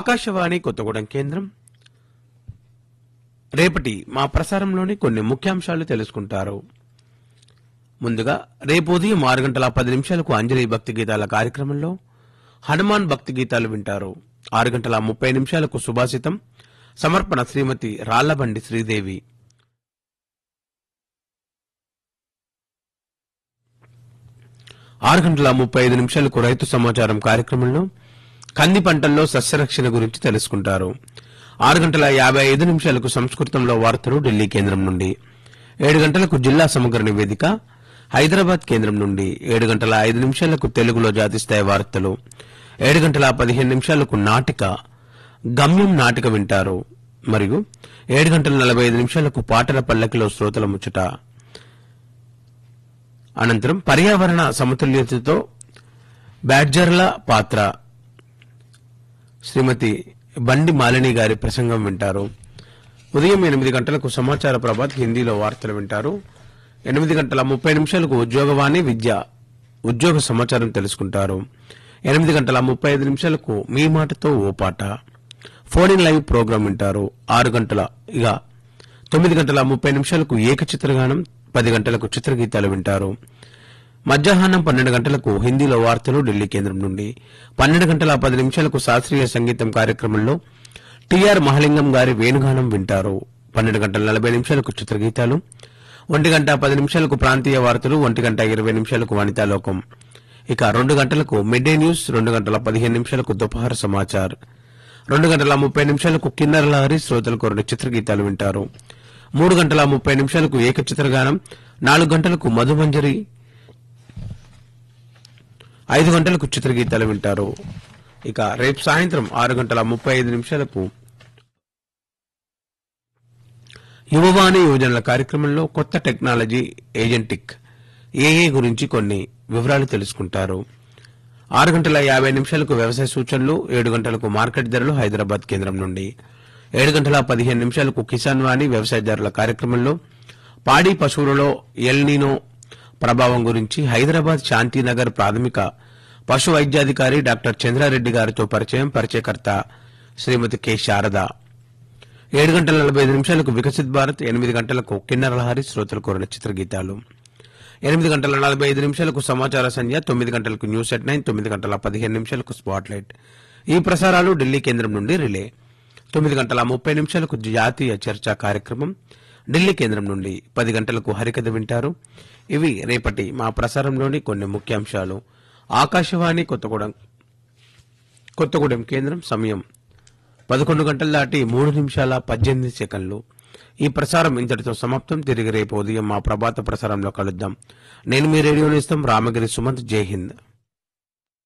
ఆకాశవాణి కొత్తగూడెం కేంద్రం రేపటి మా ప్రసారంలోని కొన్ని ముఖ్యాంశాలు తెలుసుకుంటారు ముందుగా రేపు ఉదయం ఆరు గంటల పది నిమిషాలకు అంజలి భక్తి గీతాల కార్యక్రమంలో హనుమాన్ భక్తి గీతాలు వింటారు ఆరు గంటల ముప్పై నిమిషాలకు సుభాషితం సమర్పణ శ్రీమతి రాళ్లబండి శ్రీదేవి ఆరు గంటల ముప్పై ఐదు నిమిషాలకు రైతు సమాచారం కార్యక్రమంలో కంది పంటల్లో సస్యరక్షణ గురించి తెలుసుకుంటారు ఆరు గంటల యాభై ఐదు నిమిషాలకు సంస్కృతంలో వార్తలు ఢిల్లీ కేంద్రం నుండి ఏడు గంటలకు జిల్లా సమగ్ర నివేదిక హైదరాబాద్ కేంద్రం నుండి ఏడు గంటల ఐదు నిమిషాలకు తెలుగులో జాతిస్థాయి వార్తలు ఏడు గంటల పదిహేను నిమిషాలకు నాటిక గమ్యం నాటిక వింటారు మరియు ఏడు గంటల నలభై ఐదు నిమిషాలకు పాటల పల్లకిలో శ్రోతల ముచ్చట అనంతరం పర్యావరణ సమతుల్యతతో బ్యాడ్జర్ల పాత్ర శ్రీమతి బండి మాలిని గారి ప్రసంగం వింటారు ఉదయం ఎనిమిది గంటలకు సమాచార ప్రభాత్ హిందీలో వార్తలు వింటారు ఎనిమిది గంటల ముప్పై నిమిషాలకు ఉద్యోగవాణి విద్య ఉద్యోగ సమాచారం తెలుసుకుంటారు ఎనిమిది గంటల ముప్పై ఐదు నిమిషాలకు మీ మాటతో ఓ పాట ఫోన్ ఇన్ లైవ్ ప్రోగ్రాం వింటారు ఆరు గంటల ఇక తొమ్మిది గంటల ముప్పై నిమిషాలకు ఏక చిత్రగానం పది గంటలకు చిత్రగీతాలు వింటారు మధ్యాహ్నం పన్నెండు గంటలకు హిందీలో వార్తలు ఢిల్లీ కేంద్రం నుండి పన్నెండు గంటల పది నిమిషాలకు శాస్త్రీయ సంగీతం కార్యక్రమంలో టిఆర్ మహలింగం గారి వేణుగానం వింటారు పన్నెండు గంటల నలభై నిమిషాలకు చిత్రగీతాలు ఒంటి గంట పది నిమిషాలకు ప్రాంతీయ వార్తలు ఒంటి గంట ఇరవై నిమిషాలకు వనితాలోకం ఇక రెండు గంటలకు మిడ్ డే న్యూస్ రెండు గంటల పదిహేను నిమిషాలకు దుపహార సమాచార్ రెండు గంటల ముప్పై నిమిషాలకు కిన్నర లహరి శ్రోతలకు రెండు చిత్రగీతాలు వింటారు మూడు గంటల ముప్పై నిమిషాలకు ఏక చిత్రగానం నాలుగు గంటలకు మధుమంజరి ఐదు గంటలకు చిత్రగీతాలు వింటారు ఇక రేపు సాయంత్రం ఆరు గంటల ముప్పై ఐదు నిమిషాలకు యువవాణి యోజనల కార్యక్రమంలో కొత్త టెక్నాలజీ ఏజెంటిక్ ఏఏ గురించి కొన్ని వివరాలు తెలుసుకుంటారు ఆరు గంటల యాభై నిమిషాలకు వ్యవసాయ సూచనలు ఏడు గంటలకు మార్కెట్ ధరలు హైదరాబాద్ కేంద్రం నుండి ఏడు గంటల పదిహేను నిమిషాలకు కిసాన్ వాణి వ్యవసాయదారుల కార్యక్రమంలో పాడి పశువులలో ఎల్నీనో ప్రభావం గురించి హైదరాబాద్ శాంతినగర్ ప్రాథమిక పశు వైద్యాధికారి డాక్టర్ చంద్రారెడ్డి గారితో పరిచయం పరిచయకర్త శ్రీమతి కె శారద ఏడు గంటల నలభై ఐదు నిమిషాలకు వికసిత్ భారత్ ఎనిమిది గంటలకు కిన్నర లహరి శ్రోతలు కోరిన చిత్రగీతాలు ఎనిమిది గంటల నలభై ఐదు నిమిషాలకు సమాచార సంధ్య తొమ్మిది గంటలకు న్యూస్ ఎట్ నైన్ తొమ్మిది గంటల పదిహేను నిమిషాలకు స్పాట్ లైట్ ఈ ప్రసారాలు ఢిల్లీ కేంద్రం నుండి రిలే తొమ్మిది గంటల ముప్పై నిమిషాలకు జాతీయ చర్చా కార్యక్రమం ఢిల్లీ కేంద్రం నుండి పది గంటలకు హరికథ వింటారు ఇవి రేపటి మా ప్రసారంలోని కొన్ని ముఖ్యాంశాలు ఆకాశవాణి కొత్తగూడెం కొత్తగూడెం కేంద్రం సమయం పదకొండు గంటల దాటి మూడు నిమిషాల పద్దెనిమిది సెకండ్లు ఈ ప్రసారం ఇంతటితో సమాప్తం తిరిగి రేపు ఉదయం మా ప్రభాత ప్రసారంలో కలుద్దాం నేను మీ రేడియో నేస్తం రామగిరి సుమంత్ జై హింద్